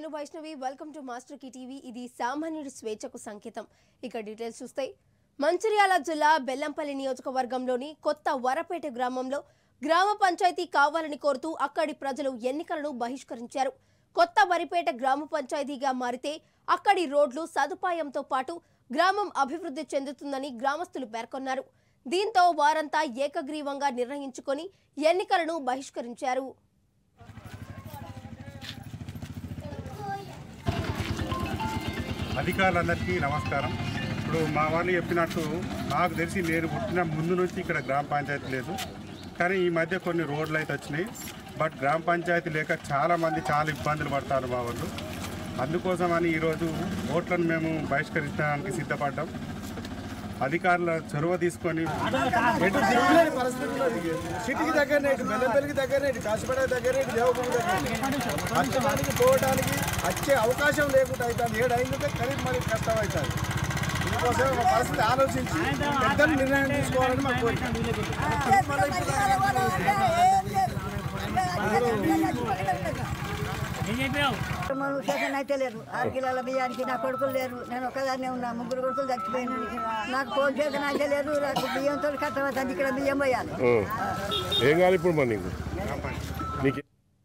నేను Vaishnavi welcome to master కి TV ఇది సామాన్యుడి స్వేచ్ఛకు సంకేతం ఇక డీటెయిల్స్ చూస్తే మంచిర్యాల జిల్లా బెల్లంపల్లి నియోజకవర్గంలోని కొత్త వరపేట గ్రామంలో గ్రామ పంచాయతీ కావాలని కోరుతూ అక్కడి ప్రజలు ఎన్నికలను బహిష్కరించారు కొత్త వరిపేట గ్రామ పంచాయతీగా మారితే అక్కడి రోడ్లు సదుపాయంతో పాటు గ్రామం అభివృద్ధి చెందుతుందని గ్రామస్తులు పేర్కొన్నారు దీంతో వారంతా ఏకగ్రీవంగా నిర్ణయించుకొని ఎన్నికలను బహిష్కరించారు అధికారులందరికీ నమస్కారం ఇప్పుడు మా వాళ్ళు చెప్పినట్టు నాకు తెలిసి నేను పుట్టిన ముందు నుంచి ఇక్కడ గ్రామ పంచాయతీ లేదు కానీ ఈ మధ్య కొన్ని రోడ్లు అయితే వచ్చినాయి బట్ గ్రామ పంచాయతీ లేక చాలా మంది చాలా ఇబ్బందులు పడతారు మా వాళ్ళు అందుకోసమని ఈరోజు ఓట్లను మేము బహిష్కరించడానికి సిద్ధపడ్డాం అధికారుల చొరవ తీసుకొని ఎటు దిగులేని పరిస్థితుల్లో ఇది. సిటీకి దగ్గరనే ఇటు బెల్లంపల్లికి దగ్గరనే ఇటు కాసిపేట దగ్గరనే ఇటు దేవభూమి దగ్గరనే అచ్చడానికి పోవడానికి వచ్చే అవకాశం లేకుండా అవుతుంది ఏడు అయిందంటే ఖరీదు మరి కష్టం అవుతుంది ఇందుకోసం మా పరిస్థితి ఆలోచించి పెద్ద నిర్ణయం తీసుకోవాలని మా కోరిక మనం శాసన అయితే లేరు ఆరు కిలోల బియ్యానికి నా కొడుకులు లేరు నేను ఒక్కదాన్నే ఉన్నా ముగ్గురు కొడుకులు చచ్చిపోయినారు నాకు ఫోన్ చేసిన అయితే లేదు నాకు బియ్యంతో కట్టవద్దు ఇక్కడ బియ్యం పోయాలి ఏం కావాలి ఇప్పుడు మరి నీకు నీకు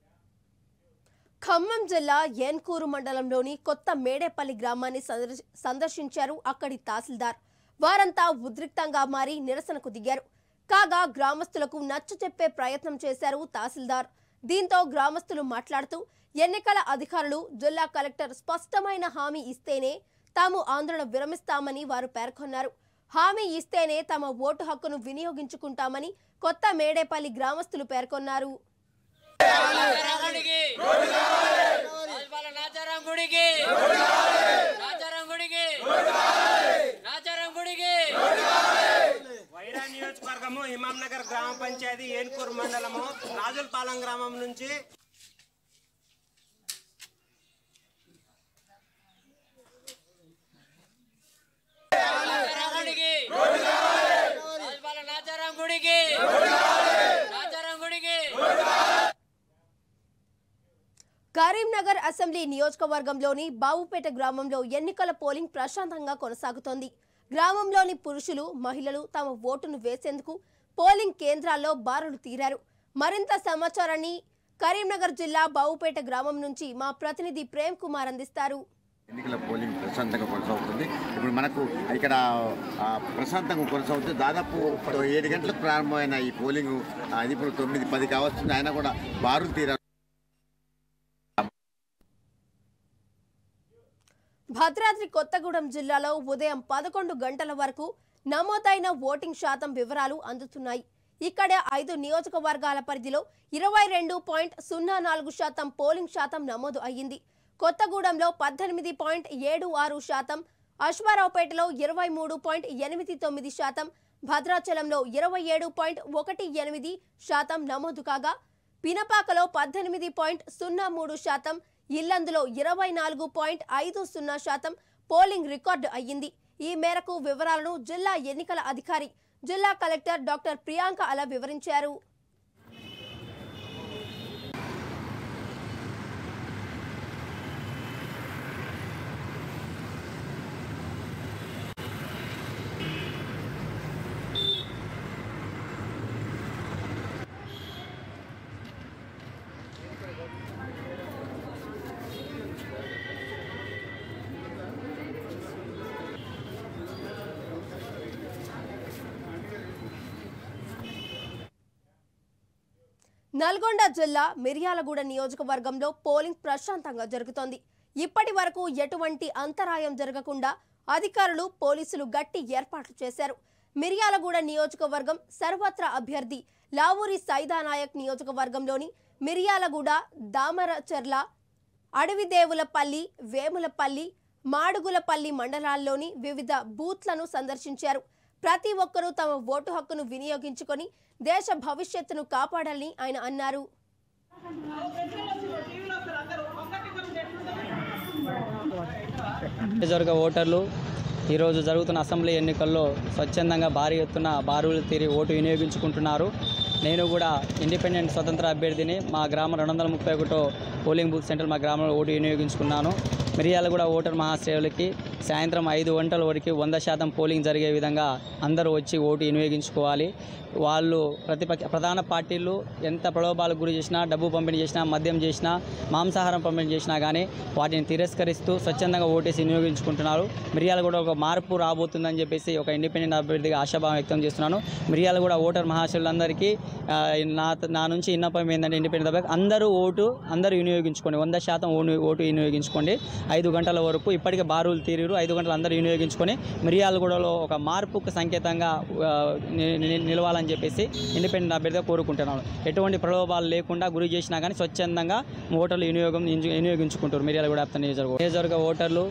ఖమ్మం జిల్లా ఏన్కూరు మండలంలోని కొత్త మేడేపల్లి గ్రామాన్ని సందర్శ- సందర్శించారు అక్కడి తహసీల్దార్ వారంతా ఉద్రిక్తంగా మారి నిరసనకు దిగారు కాగా గ్రామస్తులకు నచ్చ చెప్పే ప్రయత్నం చేశారు తహసీల్దార్ దీంతో గ్రామస్తులు మాట్లాడుతూ ఎన్నికల అధికారులు జిల్లా కలెక్టర్ స్పష్టమైన హామీ ఇస్తేనే తాము ఆందోళన విరమిస్తామని వారు పేర్కొన్నారు హామీ ఇస్తేనే తమ ఓటు హక్కును వినియోగించుకుంటామని కొత్త మేడేపల్లి గ్రామస్తులు పేర్కొన్నారు గుడికి రాజపాల నాచారం గుడికి నాచారం గుడికి నాచారం గుడికి వైరా నియోజకవర్గము హిమాంనగర్ గ్రామ పంచాయతీ ఏన్కూరు మండలము రాజులపాలెం గ్రామం నుంచి నాచారం గుడికి రాజపాల నాచారం గుడికి నాచారం గుడికి కరీంనగర్ అసెంబ్లీ నియోజకవర్గంలోని బావుపేట గ్రామంలో ఎన్నికల పోలింగ్ ప్రశాంతంగా కొనసాగుతోంది గ్రామంలోని పురుషులు మహిళలు తమ ఓటును వేసేందుకు పోలింగ్ కేంద్రాల్లో బారులు తీరారు మరింత సమాచారాన్ని కరీంనగర్ జిల్లా బావుపేట గ్రామం నుంచి మా ప్రతినిధి ప్రేమ్ కుమార్ అందిస్తారు ఎన్నికల పోలింగ్ ప్రశాంతంగా కొనసాగుతుంది ఇప్పుడు మనకు ఇక్కడ ఆ, ప్రశాంతంగా కొనసాగుతుంది దాదాపు ఏడు గంటలకు ప్రారంభమైన ఈ పోలింగ్ ఆ, ఇది ఇప్పుడు తొమ్మిది పది కావస్తుంది అయినా కూడా బారులు తీరారు భద్రాద్రి కొత్తగూడెం జిల్లాలో ఉదయం పదకొండు గంటల వరకు నమోదైన ఓటింగ్ శాతం వివరాలు అందుతున్నాయి ఇక్కడ ఐదు నియోజకవర్గాల పరిధిలో ఇరవై రెండు పాయింట్ సున్నా నాలుగు శాతం పోలింగ్ శాతం నమోదు అయ్యింది కొత్తగూడెంలో పద్దెనిమిది పాయింట్ ఏడు ఆరు శాతం అశ్వారావుపేటలో ఇరవై మూడు పాయింట్ ఎనిమిది తొమ్మిది శాతం భద్రాచలంలో ఇరవై ఏడు పాయింట్ ఒకటి ఎనిమిది శాతం నమోదు కాగా పినపాకలో పద్దెనిమిది పాయింట్ సున్నా మూడు శాతం ఇల్లందులో ఇరవై నాలుగు పాయింట్ ఐదు సున్నా శాతం పోలింగ్ రికార్డు అయ్యింది ఈ మేరకు వివరాలను జిల్లా ఎన్నికల అధికారి జిల్లా కలెక్టర్ డాక్టర్ ప్రియాంక అలా వివరించారు నల్గొండ జిల్లా మిర్యాలగూడ నియోజకవర్గంలో పోలింగ్ ప్రశాంతంగా జరుగుతోంది ఇప్పటి వరకు ఎటువంటి అంతరాయం జరగకుండా అధికారులు పోలీసులు గట్టి ఏర్పాట్లు చేశారు మిర్యాలగూడ నియోజకవర్గం సర్వత్రా అభ్యర్థి లావూరి సైదానాయక్ నియోజకవర్గంలోని మిర్యాలగూడ దామరచర్ల అడవిదేవులపల్లి వేములపల్లి మాడుగులపల్లి మండలాల్లోని వివిధ బూత్లను సందర్శించారు ప్రతి ఒక్కరూ తమ ఓటు హక్కును వినియోగించుకొని దేశ భవిష్యత్తును కాపాడాలని ఆయన అన్నారు నియోజకవర్గ ఓటర్లు ఈరోజు జరుగుతున్న అసెంబ్లీ ఎన్నికల్లో స్వచ్ఛందంగా భారీ ఎత్తున బారులు తీరి ఓటు వినియోగించుకుంటున్నారు నేను కూడా ఇండిపెండెంట్ స్వతంత్ర అభ్యర్థిని మా గ్రామం రెండు వందల ముప్పై ఒకటో పోలింగ్ బూత్ సెంటర్ మా గ్రామంలో ఓటు వినియోగించుకున్నాను మిరియాలగూడ ఓటర్ మహాసేవలకి సాయంత్రం ఐదు గంటల వరకు వంద శాతం పోలింగ్ జరిగే విధంగా అందరూ వచ్చి ఓటు వినియోగించుకోవాలి వాళ్ళు ప్రతిపక్ష ప్రధాన పార్టీలు ఎంత ప్రలోభాలకు గురి చేసినా డబ్బు పంపిణీ చేసినా మద్యం చేసినా మాంసాహారం పంపిణీ చేసినా కానీ వాటిని తిరస్కరిస్తూ స్వచ్ఛందంగా ఓటేసి వినియోగించుకుంటున్నారు మిరియాలు కూడా ఒక మార్పు రాబోతుందని చెప్పేసి ఒక ఇండిపెండెంట్ అభ్యర్థిగా ఆశాభావం వ్యక్తం చేస్తున్నాను మిరియాలు కూడా ఓటర్ మహాశయులందరికీ ఆ, నా నా నుంచి విన్నపం ఏంటంటే ఇండిపెండెంట్ అభ్యర్థి అందరూ ఓటు అందరూ వినియోగించుకోండి వంద శాతం ఓటు ఓటు వినియోగించుకోండి ఐదు గంటల వరకు ఇప్పటికే బారులు తీరిరు ఐదు గంటలు అందరూ వినియోగించుకొని మిరియాలగూడలో ఒక మార్పుకు సంకేతంగా ఆ, ని- ని- నిలవాలని చెప్పేసి ఇండిపెండెంట్ అభ్యర్థిగా కోరుకుంటున్నాను ఎటువంటి ప్రలోభాలు లేకుండా గురి చేసినా కానీ స్వచ్ఛందంగా ఓటర్లు వినియోగం వినియోగించుకుంటారు మిరియాలగూడ వ్యాప్త నియోజకవర్గం నియోజకవర్గ ఓటర్లు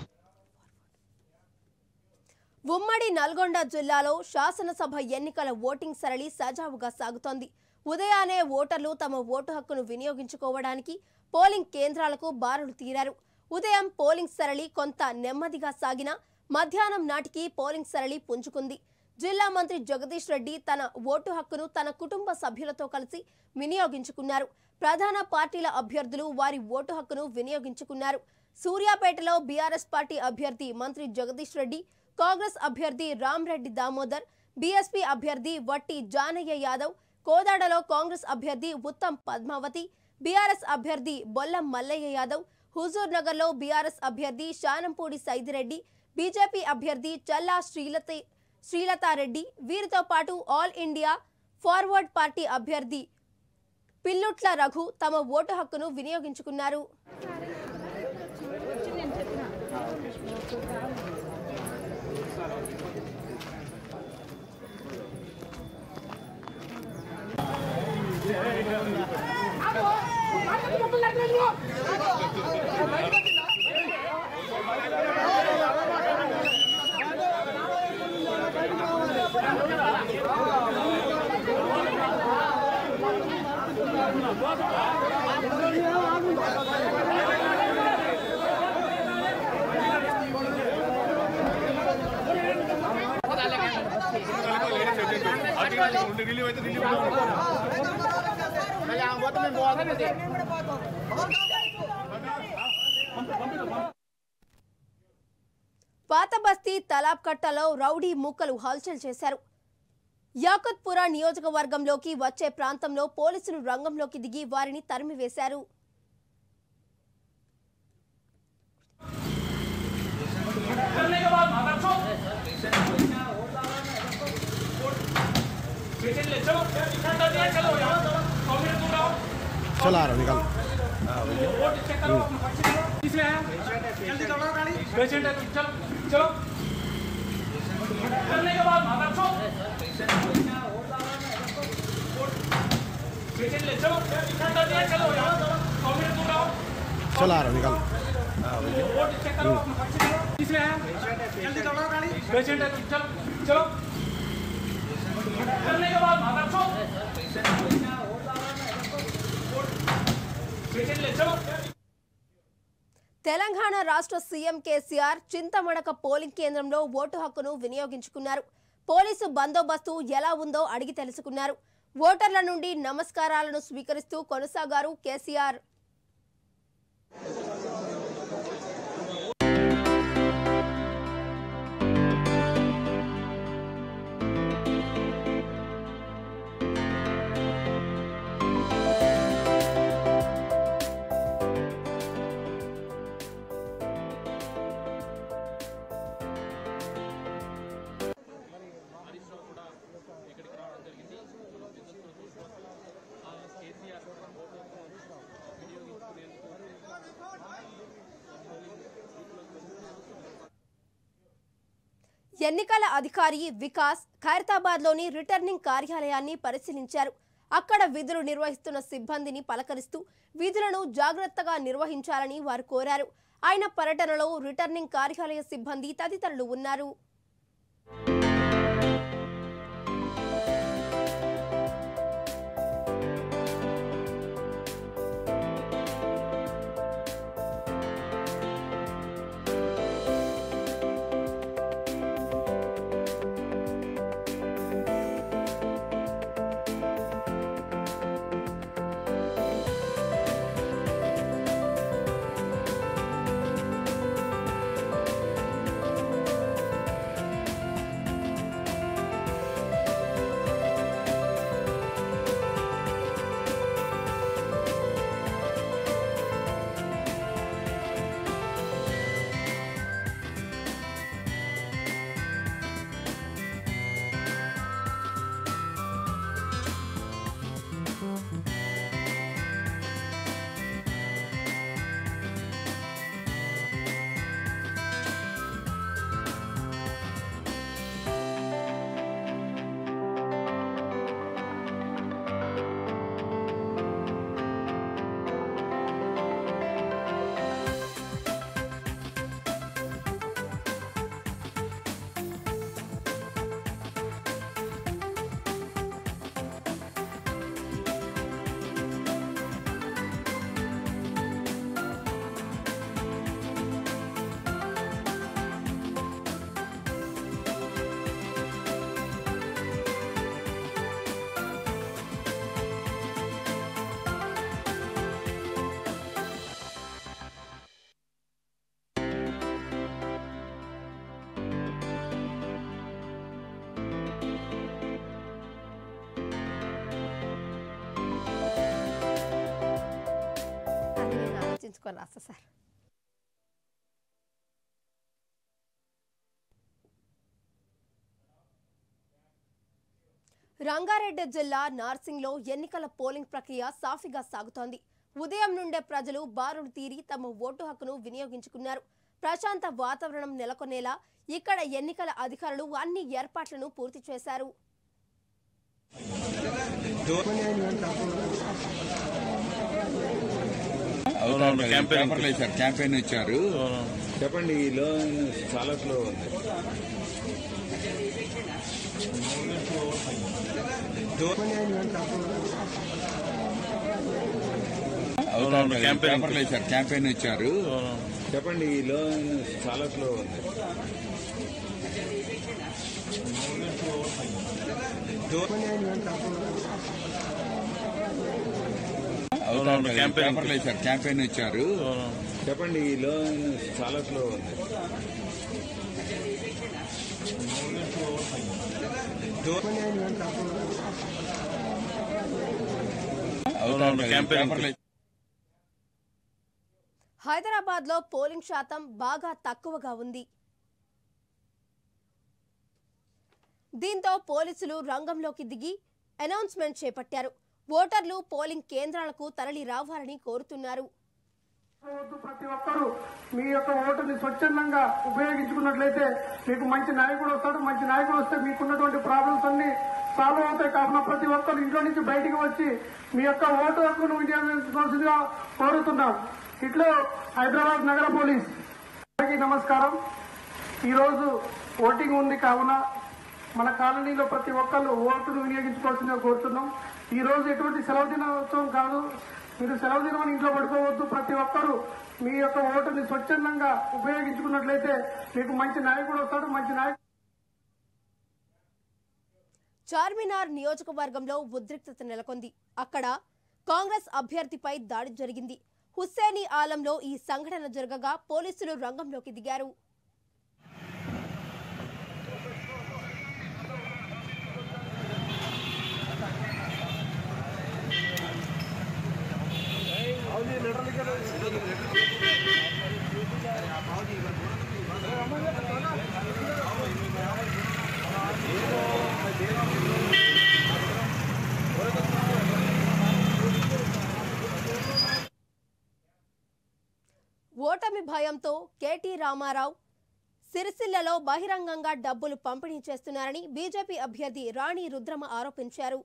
ఉమ్మడి నల్గొండ జిల్లాలో శాసనసభ ఎన్నికల ఓటింగ్ సరళి సజావుగా సాగుతోంది ఉదయానే ఓటర్లు తమ ఓటు హక్కును వినియోగించుకోవడానికి పోలింగ్ కేంద్రాలకు బారులు తీరారు ఉదయం పోలింగ్ సరళి కొంత నెమ్మదిగా సాగినా మధ్యాహ్నం నాటికి పోలింగ్ సరళి పుంజుకుంది జిల్లా మంత్రి జగదీష్ రెడ్డి తన ఓటు హక్కును తన కుటుంబ సభ్యులతో కలిసి వినియోగించుకున్నారు ప్రధాన పార్టీల అభ్యర్థులు వారి ఓటు హక్కును వినియోగించుకున్నారు సూర్యాపేటలో బీఆర్ఎస్ పార్టీ అభ్యర్థి మంత్రి జగదీష్ రెడ్డి కాంగ్రెస్ అభ్యర్థి రామ్రెడ్డి దామోదర్ బీఎస్పీ అభ్యర్థి వట్టి జానయ్య యాదవ్ కోదాడలో కాంగ్రెస్ అభ్యర్థి ఉత్తమ్ పద్మావతి బీఆర్ఎస్ అభ్యర్థి బొల్లం మల్లయ్య యాదవ్ హుజూర్ నగర్లో బీఆర్ఎస్ అభ్యర్థి శానంపూడి సైదిరెడ్డి బీజేపీ అభ్యర్థి చల్లా శ్రీలత శ్రీలతారెడ్డి వీరితో పాటు ఆల్ ఇండియా ఫార్వర్డ్ పార్టీ అభ్యర్థి పిల్లుట్ల రఘు తమ ఓటు హక్కును వినియోగించుకున్నారు పాత బస్తీ తలాబ్ కట్టలో రౌడీ మూకలు హల్చల్ చేశారు యాకత్పుర నియోజకవర్గంలోకి వచ్చే ప్రాంతంలో పోలీసులు రంగంలోకి దిగి వారిని తరిమివేశారు चला रहा निकल चला रहा निकल తెలంగాణ రాష్ట్ర సీఎం కేసీఆర్ చింతమడక పోలింగ్ కేంద్రంలో ఓటు హక్కును వినియోగించుకున్నారు పోలీసు బందోబస్తు ఎలా ఉందో అడిగి తెలుసుకున్నారు ఓటర్ల నుండి నమస్కారాలను స్వీకరిస్తూ కొనసాగారు కేసీఆర్ ఎన్నికల అధికారి వికాస్ ఖైరతాబాద్లోని రిటర్నింగ్ కార్యాలయాన్ని పరిశీలించారు అక్కడ విధులు నిర్వహిస్తున్న సిబ్బందిని పలకరిస్తూ విధులను జాగ్రత్తగా నిర్వహించాలని వారు కోరారు ఆయన పర్యటనలో రిటర్నింగ్ కార్యాలయ సిబ్బంది తదితరులు ఉన్నారు ఆలోచించుకొని రాస్తా సార్ రంగారెడ్డి జిల్లా నార్సింగ్లో ఎన్నికల పోలింగ్ ప్రక్రియ సాఫీగా సాగుతోంది ఉదయం నుండే ప్రజలు బారులు తీరి తమ ఓటు హక్కును వినియోగించుకున్నారు ప్రశాంత వాతావరణం నెలకొనేలా ఇక్కడ ఎన్నికల అధికారులు అన్ని ఏర్పాట్లను పూర్తి చేశారు పేపర్లు ఇచ్చారు క్యాంపెయిన్ ఇచ్చారు చెప్పండి ఈ లోన్ చాలా స్లో ఉంది పేపర్లు ఇచ్చారు క్యాంపెయిన్ ఇచ్చారు చెప్పండి ఈ లోన్ చాలా స్లో ఉంది పేపర్లు ఇచ్చారు క్యాంపెయిన్ ఇచ్చారు చెప్పండి ఈ లోన్ చాలా స్లో ఉంది పేపర్లు హైదరాబాద్ లో పోలింగ్ శాతం బాగా తక్కువగా ఉంది దీంతో పోలీసులు రంగంలోకి దిగి అనౌన్స్మెంట్ చేపట్టారు ఓటర్లు పోలింగ్ కేంద్రాలకు తరలి రావాలని కోరుతున్నారు వద్దు ప్రతి ఒక్కరూ మీ యొక్క ఓటుని స్వచ్ఛందంగా ఉపయోగించుకున్నట్లయితే మీకు మంచి నాయకుడు వస్తాడు మంచి నాయకుడు వస్తే మీకున్నటువంటి ప్రాబ్లమ్స్ అన్ని సాల్వ్ అవుతాయి కావున ప్రతి ఒక్కరు ఇంట్లో నుంచి బయటికి వచ్చి మీ యొక్క ఓటు హక్కును వినియోగించుకోవాల్సిందిగా కోరుతున్నాం ఇట్లో హైదరాబాద్ నగర పోలీస్ అందరికీ నమస్కారం ఈరోజు ఓటింగ్ ఉంది కావున మన కాలనీలో ప్రతి ఒక్కళ్ళు ఓటును వినియోగించుకోవాల్సిందిగా కోరుతున్నాం ఈ రోజు ఎటువంటి సెలవు దినోత్సవం కాదు మీరు సెలవు దినమని ఇంట్లో పడుకోవద్దు ప్రతి ఒక్కరూ మీ యొక్క ఓటుని స్వచ్ఛందంగా ఉపయోగించుకున్నట్లయితే మీకు మంచి నాయకుడు వస్తాడు మంచి నాయకుడు చార్మినార్ నియోజకవర్గంలో ఉద్రిక్తత నెలకొంది అక్కడ కాంగ్రెస్ అభ్యర్థిపై దాడి జరిగింది హుస్సేని ఆలంలో ఈ సంఘటన జరగగా పోలీసులు రంగంలోకి దిగారు ఓటమి భయంతో కేటీ రామారావు సిరిసిల్లలో బహిరంగంగా డబ్బులు పంపిణీ చేస్తున్నారని బీజేపీ అభ్యర్థి రాణి రుద్రమ ఆరోపించారు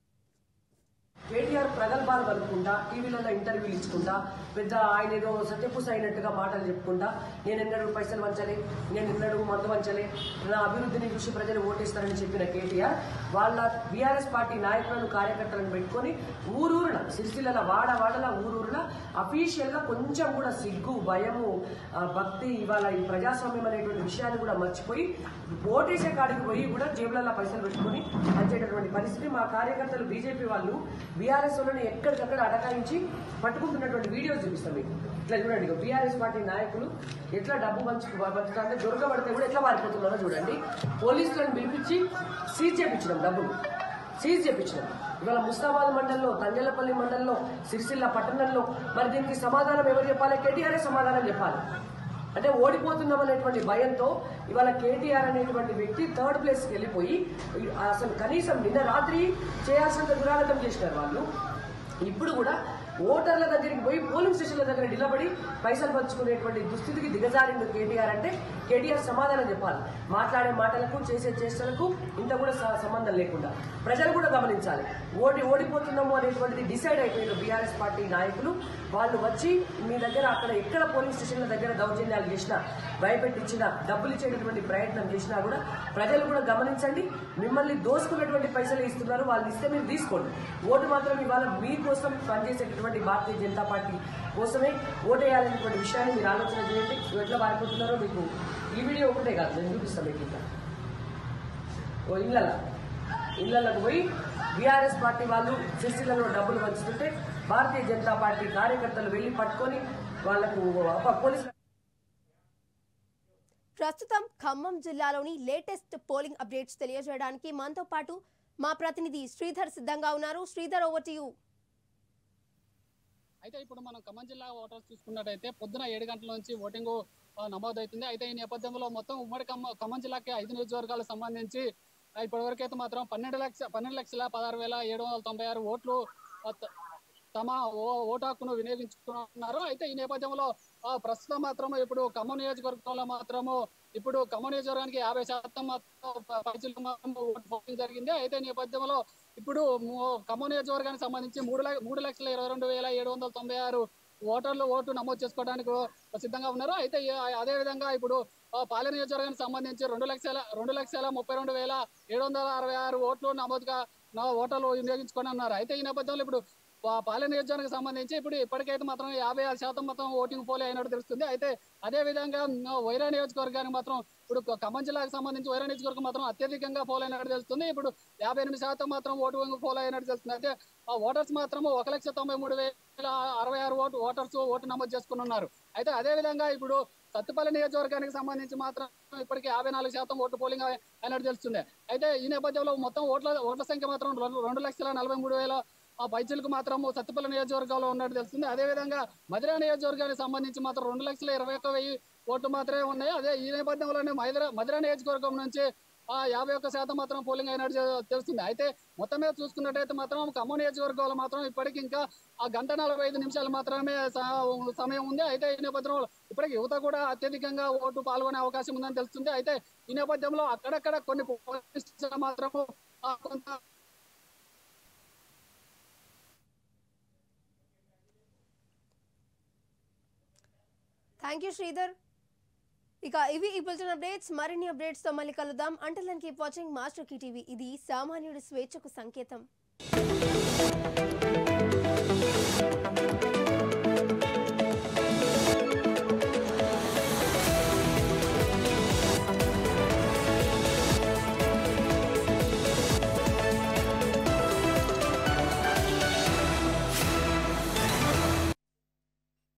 కేటీఆర్ ప్రగల్భాలు పలుకుంటా టీవీలలో ఇంటర్వ్యూలు ఇచ్చుకుంటా పెద్ద ఆయన ఏదో సత్యపూస అయినట్టుగా మాటలు చెప్పుకుంటా నేను ఎన్నడూ పైసలు వంచలే నేను ఎన్నడూ మందు వంచలే నా అభివృద్ధిని చూసి ప్రజలు ఓటేస్తారని చెప్పిన కేటీఆర్ వాళ్ళ బీఆర్ఎస్ పార్టీ నాయకులను కార్యకర్తలను పెట్టుకొని ఊరూరున సిరిసిల్ల వాడ వాడల ఊరూరున అఫీషియల్ గా కొంచెం కూడా సిగ్గు భయము ఆ, భక్తి ఇవాళ ఈ ప్రజాస్వామ్యం అనేటువంటి విషయాన్ని కూడా మర్చిపోయి ఓటేసే కాడికి పోయి కూడా జేబులలో పైసలు పెట్టుకొని అంచేటటువంటి పరిస్థితి మా కార్యకర్తలు బీజేపీ వాళ్ళు బీఆర్ఎస్ వాళ్ళని ఎక్కడికక్కడ అటకాయించి పట్టుకుంటున్నటువంటి వీడియోస్ చూపిస్తాం మీకు ఇట్లా చూడండి ఇక బీఆర్ఎస్ పార్టీ నాయకులు ఎట్లా డబ్బు పంచు పంచుతారంటే దొరకబడితే కూడా ఎట్లా పారిపోతున్నారో చూడండి పోలీసులను పిలిపించి సీజ్ చేపించడం డబ్బులు సీజ్ చేపించడం ఇవాళ ముస్తాబాద్ మండలంలో తంజలపల్లి మండలంలో సిరిసిల్ల పట్టణంలో మరి దీనికి సమాధానం ఎవరు చెప్పాలి కేటీఆర్ఏ సమాధానం చెప్పాలి అంటే ఓడిపోతున్నాం అనేటువంటి భయంతో ఇవాళ కేటీఆర్ అనేటువంటి వ్యక్తి థర్డ్ ప్లేస్కి వెళ్ళిపోయి అసలు కనీసం నిన్న రాత్రి చేయాల్సినంత దురాగతం చేసినారు వాళ్ళు ఇప్పుడు కూడా ఓటర్ల దగ్గరికి పోయి పోలింగ్ స్టేషన్ల దగ్గర నిలబడి పైసలు పంచుకునేటువంటి దుస్థితికి దిగజారింది కేటీఆర్ అంటే కేటీఆర్ సమాధానం చెప్పాలి మాట్లాడే మాటలకు చేసే చేష్టలకు ఇంత కూడా స- సంబంధం లేకుండా ప్రజలు కూడా గమనించాలి ఓడి ఓడిపోతున్నాము అనేటువంటిది డిసైడ్ అయిపోయిన బీఆర్ఎస్ పార్టీ నాయకులు వాళ్ళు వచ్చి మీ దగ్గర అక్కడ ఎక్కడ పోలింగ్ స్టేషన్ల దగ్గర దౌర్జన్యాలు చేసినా భయపెట్టించినా డబ్బులు ఇచ్చేటటువంటి ప్రయత్నం చేసినా కూడా ప్రజలు కూడా గమనించండి మిమ్మల్ని దోసుకున్నటువంటి పైసలు ఇస్తున్నారు వాళ్ళు ఇస్తే మీరు తీసుకోండి ఓటు మాత్రం ఇవాళ మీకోసం పనిచేసేటటువంటి భారతీయ జనతా పార్టీ కోసమే ఓటేయాలనేటువంటి విషయాన్ని మీరు ఆలోచన చేయండి మీరు ఎట్లా పారిపోతున్నారో మీకు ఈ వీడియో ఒకటే కాదు నేను చూపిస్తాను మీకు ఇంకా ఓ ఇళ్ళ ఇళ్లకు పోయి బీఆర్ఎస్ పార్టీ వాళ్ళు సిరిసిల్లలో డబ్బులు పంచుతుంటే భారతీయ జనతా పార్టీ కార్యకర్తలు వెళ్లి పట్టుకొని వాళ్లకు అప్ప- పోలీసులు ప్రస్తుతం ఖమ్మం జిల్లాలోని లేటెస్ట్ పోలింగ్ అప్డేట్స్ తెలియజేయడానికి మనతో పాటు మా ప్రతినిధి శ్రీధర్ సిద్ధంగా ఉన్నారు శ్రీధర్ ఓవర్ టు యూ అయితే ఇప్పుడు మనం ఖమ్మం జిల్లా ఓటర్స్ చూసుకున్నట్టయితే పొద్దున ఏడు గంటల నుంచి ఓటింగ్ ఆ, నమోదవుతుంది అయితే ఈ నేపథ్యంలో మొత్తం ఉమ్మడి ఖమ్మం ఖమ్మం జిల్లాకి ఐదు నియోజకవర్గాలకు సంబంధించి ఆ, ఇప్పటివరకు అయితే మాత్రం పన్నెండు లక్ష పన్నెండు లక్షల పదహారు వేల ఏడు వందల తొంభై ఆరు ఓట్లు ఆ, త- తమ ఓ- ఓటు హక్కును వినియోగించుకున్నారు అయితే ఈ నేపథ్యంలో ఆ, ప్రస్తుతం మాత్రం ఇప్పుడు ఖమ్మం నియోజకవర్గంలో మాత్రము ఇప్పుడు ఖమ్మం నియోజకవర్గానికి యాభై శాతం మాత్రం పైచులకు మాత్రం ఓటు పోలింగ్ జరిగింది అయితే ఈ నేపథ్యంలో ఇప్పుడు ము- ఖమ్మం నియోజకవర్గానికి సంబంధించి మూడు లక్ష మూడు లక్షల ఇరవై రెండు వేల ఏడు వందల తొంభై ఆరు ఓటర్లు ఓటు నమోదు చేసుకోవడానికి సిద్ధంగా ఉన్నారు అయితే ఈ- అదే విధంగా ఇప్పుడు ఆ, పాలెం నియోజకవర్గానికి సంబంధించి రెండు లక్షల రెండు లక్షల ముప్పై రెండు వేల ఏడు వందల అరవై ఆరు ఓట్లు నమోదుగా నా ఓటర్లు వినియోగించుకొని ఉన్నారు అయితే ఈ నేపథ్యంలో ఇప్పుడు పా- పాలెం నియోజకవర్గానికి సంబంధించి ఇప్పుడు ఇప్పటికైతే మాత్రం యాభై ఆరు శాతం మొత్తం ఓటింగ్ పోలే అయినట్టు తెలుస్తుంది అయితే అదే విధంగా మ్, వైరా నియోజకవర్గానికి మాత్రం ఇప్పుడు క- ఖమ్మం జిల్లాకు సంబంధించి వైరా నియోజకవర్గం మాత్రం అత్యధికంగా పోల్ అయినట్టు తెలుస్తుంది ఇప్పుడు యాభై ఎనిమిది శాతం మాత్రం ఓటు పోల్ అయినట్టు తెలుస్తుంది అయితే ఆ ఓటర్స్ మాత్రం ఒక లక్ష తొంభై మూడు వేల అరవై ఆరు ఓటు ఓటర్స్ ఓటు నమోదు చేసుకుని ఉన్నారు అయితే అదే విధంగా ఇప్పుడు సత్తుపల్లి నియోజకవర్గానికి సంబంధించి మాత్రం ఇప్పటికీ యాభై నాలుగు శాతం ఓటు పోలింగ్ అయినట్టు తెలుస్తుంది అయితే ఈ నేపథ్యంలో మొత్తం ఓట్ల ఓట్ల సంఖ్య మాత్రం రెండు రెండు లక్షల నలభై మూడు వేల ఆ పైచులకు మాత్రం సత్తుపల్లి నియోజకవర్గంలో ఉన్నట్టు తెలుస్తుంది అదే విధంగా మధుర నియోజకవర్గానికి సంబంధించి మాత్రం రెండు లక్షల ఇరవై ఒక్క వెయ్యి ఓట్లు మాత్రమే ఉన్నాయి అదే ఈ నేపథ్యంలోనే మధుర మధుర నియోజకవర్గం నుంచి ఆ యాభై ఒక్క శాతం మాత్రం పోలింగ్ అయినట్టు తె- తెలుస్తుంది అయితే మొత్తం మీద చూసుకున్నట్టయితే మాత్రం ఖమ్మం నియోజకవర్గంలో మాత్రం ఇప్పటికి ఇంకా ఆ గంట నలభై ఐదు నిమిషాలు మాత్రమే స- సమయం ఉంది అయితే ఈ నేపథ్యంలో ఇప్పటికి యువత కూడా అత్యధికంగా ఓటు పాల్గొనే అవకాశం ఉందని తెలుస్తుంది అయితే ఈ నేపథ్యంలో అక్కడక్కడ కొన్ని పోలీస్ స్టేషన్లు మాత్రము ఆ, కొంత థ్యాంక్ యూ శ్రీధర్ ఇక ఇవి ఈ బులెటిన్ అప్డేట్స్ మరిన్ని అప్డేట్స్ తో మళ్ళీ కలుద్దాం అంటల్ కీప్ వాచింగ్ మాస్టర్ కీ టీవీ ఇది సామాన్యుడి స్వేచ్ఛకు సంకేతం